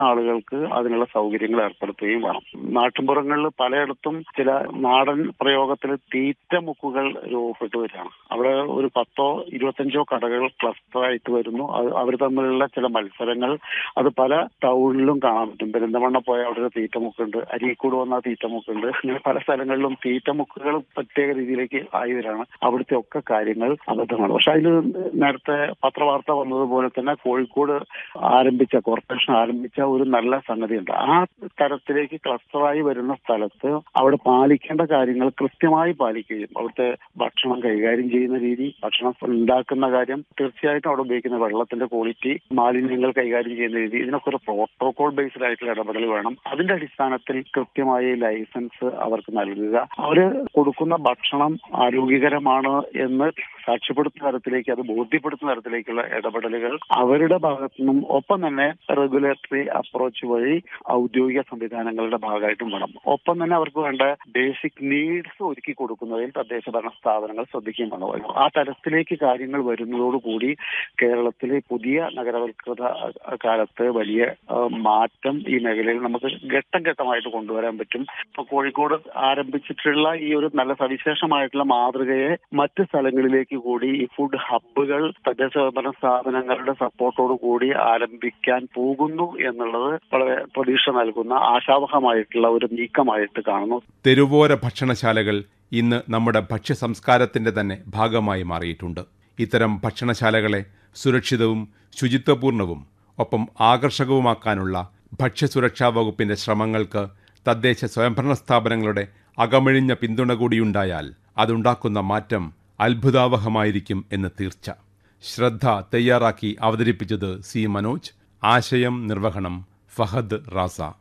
ആളുകൾക്ക് അതിനുള്ള സൗകര്യങ്ങൾ ഏർപ്പെടുത്തുകയും വേണം നാട്ടിൻപുറങ്ങളിൽ പലയിടത്തും ചില നാടൻ പ്രയോഗത്തിൽ തീറ്റ മുക്കുകൾ രൂപപ്പെട്ടു വരികയാണ് അവിടെ ഒരു പത്തോ ഇരുപത്തഞ്ചോ കടകൾ ക്ലസ്റ്റർ ആയിട്ട് വരുന്നു അത് അവർ തമ്മിലുള്ള ചില മത്സരങ്ങൾ അത് പല ടൗണിലും കാണാൻ പറ്റും പെരിന്തമണ്ണ പോയ അവിടെ ഒരു തീറ്റമുക്കുണ്ട് അരീക്കോട് വന്ന തീറ്റമുക്കുണ്ട് ഇങ്ങനെ പല സ്ഥലങ്ങളിലും തീറ്റമുക്കുകൾ പ്രത്യേക രീതിയിലേക്ക് ആയി വരാണ് അവിടുത്തെ ഒക്കെ കാര്യങ്ങൾ അബദ്ധമാണ് പക്ഷെ അതിൽ നേരത്തെ പത്രവാർത്ത വന്നതുപോലെ തന്നെ കോഴിക്കോട് ആരംഭിച്ച കോർപ്പറേഷൻ ആരംഭിച്ച ഒരു നല്ല സംഗതിയുണ്ട് ആ തരത്തിലേക്ക് ക്ലസ്റ്ററായി വരുന്ന സ്ഥലത്ത് അവിടെ പാലിക്കേണ്ട കാര്യങ്ങൾ കൃത്യമായി പാലിക്കുകയും അവിടുത്തെ ഭക്ഷണം കൈകാര്യം ചെയ്യുന്ന രീതി ഭക്ഷണം ഉണ്ടാക്കുന്ന കാര്യം തീർച്ചയായിട്ടും അവിടെ ഉപയോഗിക്കുന്ന വെള്ളത്തിന്റെ ക്വാളിറ്റി മാലിന്യങ്ങൾ കൈകാര്യം ചെയ്യുന്ന രീതി ഇതിനൊക്കെ ഒരു പ്രോട്ടോകോൾ ബേസ്ഡ് ആയിട്ടുള്ള ഇടപെടൽ വേണം അതിന്റെ അടിസ്ഥാനത്തിൽ കൃത്യമായി ലൈസൻസ് അവർക്ക് നൽകുക അവര് കൊടുക്കുന്ന ഭക്ഷണം ആരോഗ്യകരമാണ് എന്ന് സാക്ഷ്യപ്പെടുത്തുന്ന തരത്തിലേക്ക് അത് ബോധ്യപ്പെടുത്തുന്ന തരത്തിലേക്കുള്ള ഇടപെടലുകൾ അവരുടെ ഭാഗത്തു നിന്നും ഒപ്പം തന്നെ റെഗുലേറ്ററി അപ്രോച്ച് വഴി ഔദ്യോഗിക സംവിധാനങ്ങളുടെ ഭാഗമായിട്ടും വേണം ഒപ്പം തന്നെ അവർക്ക് വേണ്ട ബേസിക് നീഡ്സ് ഒരുക്കി കൊടുക്കുന്നതിൽ തദ്ദേശ ഭരണ സ്ഥാപനങ്ങൾ ശ്രദ്ധിക്കുകയും വേണം ആ തരത്തിലേക്ക് കാര്യങ്ങൾ വരുന്നതോടുകൂടി കേരളത്തിലെ പുതിയ നഗരവൽകൃത കാലത്ത് വലിയ മാറ്റം ഈ മേഖലയിൽ നമുക്ക് ഘട്ടം ഘട്ടമായിട്ട് കൊണ്ടുവരാൻ പറ്റും ഇപ്പൊ കോഴിക്കോട് ആരംഭിച്ചിട്ടുള്ള ഈ ഒരു നല്ല സവിശേഷമായിട്ടുള്ള മാതൃകയെ മറ്റ് സ്ഥലങ്ങളിലേക്ക് കൂടി ഈ ഫുഡ് ഹബ്ബുകൾ തദ്ദേശ സ്വയംഭരണ സ്ഥാപനങ്ങളുടെ സപ്പോർട്ടോടു കൂടി ആരംഭിക്കാൻ പോകുന്നു എന്നുള്ളത് വളരെ പ്രതീക്ഷ നൽകുന്ന ആശാവഹമായിട്ടുള്ള ഒരു നീക്കമായിട്ട് കാണുന്നു തെരുവോര ഭക്ഷണശാലകൾ ഇന്ന് നമ്മുടെ ഭക്ഷ്യ സംസ്കാരത്തിന്റെ തന്നെ ഭാഗമായി മാറിയിട്ടുണ്ട് ഇത്തരം ഭക്ഷണശാലകളെ സുരക്ഷിതവും ശുചിത്വപൂർണവും ഒപ്പം ആകർഷകവുമാക്കാനുള്ള ഭക്ഷ്യസുരക്ഷാ വകുപ്പിന്റെ ശ്രമങ്ങൾക്ക് തദ്ദേശ സ്വയംഭരണ സ്ഥാപനങ്ങളുടെ അകമഴിഞ്ഞ പിന്തുണ കൂടിയുണ്ടായാൽ അതുണ്ടാക്കുന്ന മാറ്റം അത്ഭുതാവഹമായിരിക്കും എന്ന് തീർച്ച ശ്രദ്ധ തയ്യാറാക്കി അവതരിപ്പിച്ചത് സി മനോജ് ആശയം നിർവഹണം ഫഹദ് റാസ